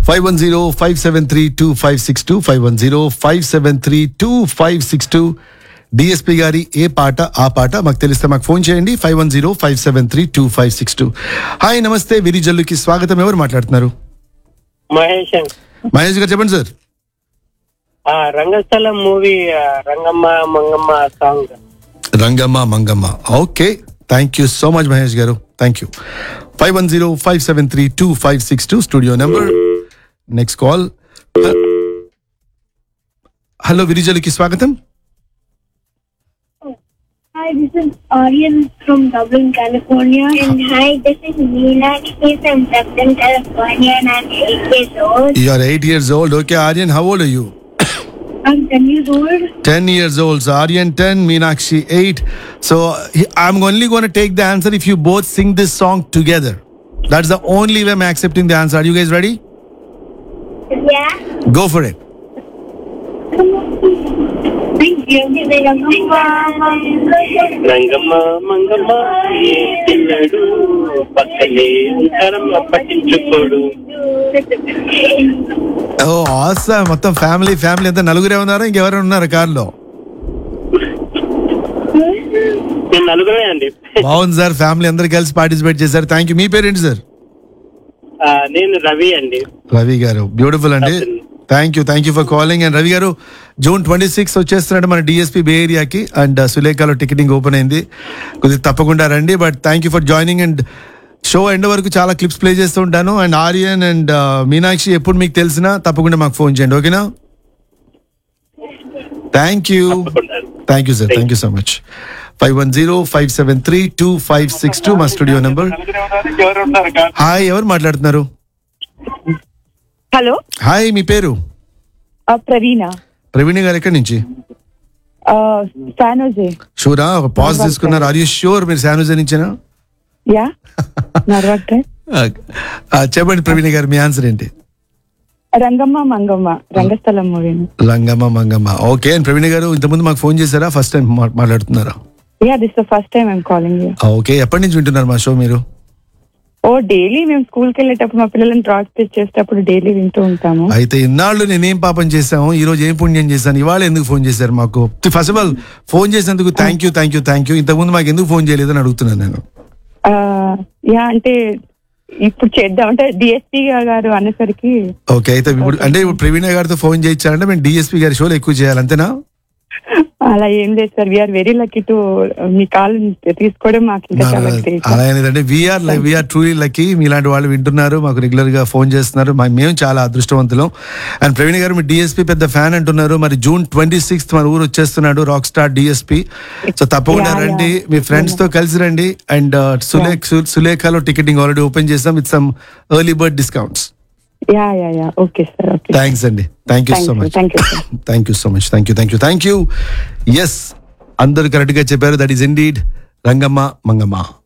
Five one zero five seven three two five six two five one zero five seven three two five six two DSP గారి ఏ పాట ఆ పాట మాకు తెలిస్తే మాకు ఫోన్ చేయండి five one zero five seven three two five six two hi నమస్తే విరిజల్లుకి స్వాగతం ఎవరు మాట్లాడుతున్నారు మహేష్ అండి. మహేష్ గారు చెప్పండి సార్ ఆ రంగస్థలం మూవీ ఆ, Rangamma Mangamma song Rangamma Mangamma okay thank you so much Mahesh గారు thank you five one zero five seven three two five six two studio number next call hello విరిజలుకి స్వాగతం Hi, this is Aryan from Dublin, California. And hi, this is Meenakshi from Dublin, California, and I'm 8 years old. You are eight years old okay Aryan how old you I'm 10 years old. 10 years old. So Aryan 10, Meenakshi 8. So he- I'm only going to take the answer if you both sing this song together. That's the only way I'm accepting the answer. Are you guys ready? Yeah. Go for it. Thank you. Rangamma Mangamma ఏ పిల్లడు పక్కలే ఉంటారమ్మ పట్టించుకోడు ఓ ఆసా మొత్తం family family అంతా నలుగురే ఉన్నారా ఇంకెవరైనా ఉన్నారా కార్లో నేను నలుగురే అండి బాగుంది సార్ ఫ్యామిలీ అందరు కలిసి పార్టిసిపేట్ చేశారు థ్యాంక్ యూ మీ పేరేంటి సార్ ఆ, నేను రవి అండి రవి గారు బ్యూటిఫుల్ అండి thank you thank you for calling and Ravi గారు జూన్ ట్వంటీ సిక్స్ వచ్చేస్తున్నాడు మన డిఎస్పీ బే ఏరియాకి అండ్ సులేఖలో టికెటింగ్ ఓపెన్ అయింది కొద్దిగా తప్పకుండా రండి but thank you for joining and show end వరకు చాలా క్లిప్స్ ప్లే చేస్తూ ఉంటాను అండ్ ఆర్యన్ అండ్ మీనాక్షి ఎప్పుడు మీకు తెలిసినా తప్పకుండా మాకు ఫోన్ చేయండి ఓకేనా thank you thank you sir thank you so much five one zero five seven three two five six two మా స్టూడియో నెంబర్ హాయ్ ఎవరు మాట్లాడుతున్నారు హలో హాయ్ మీ పేరు ఆ, ప్రవీణ ప్రవీణ్ గారు ఎక్కడి నుంచి సానోజే షూరా ఒక పాజ్ తీసుకున్నారు ఆర్ యూ షూర్ మీరు శానుజే నుంచేనా యా నర్వాక్ ఆ, చెప్పండి ప్రవీణ్ గారు మీ ఆన్సర్ ఏంటి Rangamma Mangamma Rangasthalam movie Langamma Mangamma okay and Praveen గారు ఇంతకుముందు మాకు ఫోన్ చేశారా ఫస్ట్ టైం మాట్లాడుతున్నారా yeah this the first time I'm calling you okay ఎప్పటి నుంచి వింటున్నారు మా షో మీరు ఓ డైలీ మేము స్కూల్ కి వెళ్ళేటప్పుడు మా పిల్లల్ని డ్రాప్ చేసేటప్పుడు డైలీ వింటూ ఉంటాము అయితే ఇన్నాళ్ళు నేనేం పాపం చేశాము ఈ రోజు ఏం పుణ్యం చేశాను ఇవాళ ఎందుకు ఫోన్ చేశారు మాకు ఫస్ట్ ఆఫ్ ఆల్ ఫోన్ చేసినందుకు thank you thank you thank you ఇంతకుముందు మాకు ఎందుకు ఫోన్ చేయలేదని అడుగుతున్నాను నేను ఆ, యా అంటే ఇప్పుడు చేద్దాం అంటే డిఎస్పీ గారు అనేసరికి ఓకే అయితే ఇప్పుడు అంటే ఇప్పుడు ప్రవీణ గారితో ఫోన్ చేయించాలంటే మేము డిఎస్పీ గారి షోలో ఎక్కువ చేయాలి అంతేనా అలా ఏం లేదు sir we're very lucky to మీ కాల్ తీసుకోవడం మాకు ఇంకా చాలా గ్రేట్ అలా ఏంటంటే we're like we're truly lucky మీలాంటి వాళ్ళు వింటున్నారు మాకు రెగ్యులర్ గా ఫోన్ చేస్తున్నారు మా- మేము చాలా అదృష్టవంతులం అండ్ ప్రవీణ్ గారు మీ డిఎస్పీ పెద్ద ఫ్యాన్ అంటున్నారు మరి జూన్ ట్వంటీ సిక్స్త్ మన ఊరు వచ్చేస్తున్నాడు రాక్ స్టార్ డిఎస్పీ సో తప్పకుండా Yeah, రండి yeah. మీ ఫ్రెండ్స్ తో కలిసి రండి అండ్ సులేఖ సు- సులేఖలో టికెటింగ్ ఆల్రెడీ ఓపెన్ చేసాం with some early bird discounts yeah yeah yeah okay sir okay thanks అండి thank you Thank so you, much thank you, sir. Thank you so much thank you thank you thank you yes అందరు correct గా చెప్పారు that is indeed Rangamma Mangamma